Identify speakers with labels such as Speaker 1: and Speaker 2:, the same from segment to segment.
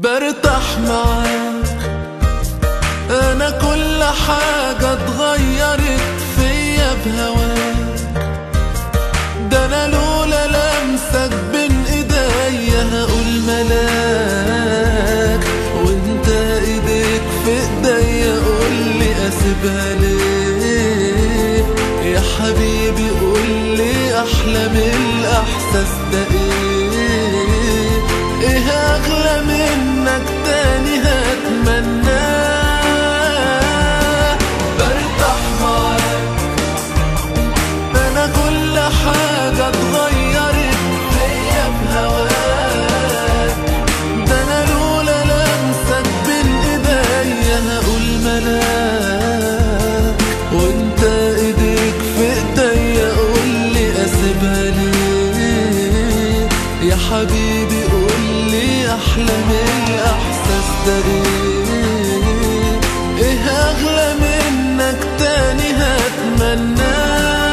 Speaker 1: برتاح معاك انا كل حاجة اتغيرت فيا بهواك ده انا لولا لمسك بين ايديا هقول ملاك وانت ايديك في ايديا قولي اسيبها ليه يا حبيبي قولي احلى من الاحساس ده ايه ايه اغلى منك تاني هتمناه برتاح معاك انا كل حاجة اتغيرت فيا بهواك ده انا لولا لمسك بين ايديا هقول ملاك وانت ايديك في ايديا قولي اسيبها ليه يا حبيبي قولي احلى من الاحساس ده ايه ايه اغلى منك تاني هتمناه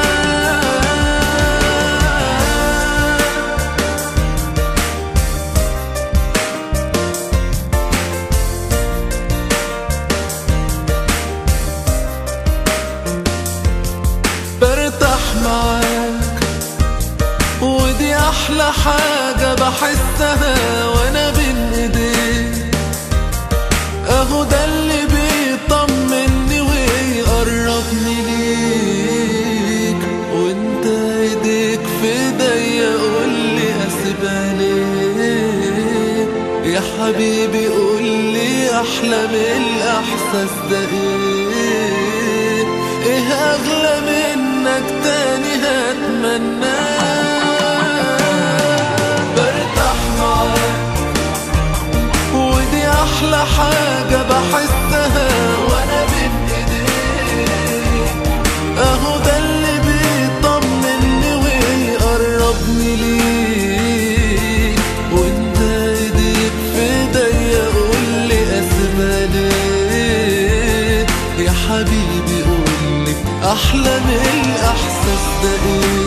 Speaker 1: برتاح معاك ودي احلى حاجة بحسها وانا بين ايديك اهو ده اللي بيطمني ويقربني ليك وانت ايديك في ايديا قولي اسيبها ليه يا حبيبي قولي احلى من الاحساس ده ايه ايه اغلى منك تاني هتمناه برتاح معاك ودي احلى حاجة بحسها وانا بين ايديك اهو ده اللي بيطمني ويقربني ليك وانت ايديك في ايديا قولي اسيبها ليه يا حبيبي قولي احلى من الاحساس ده ايه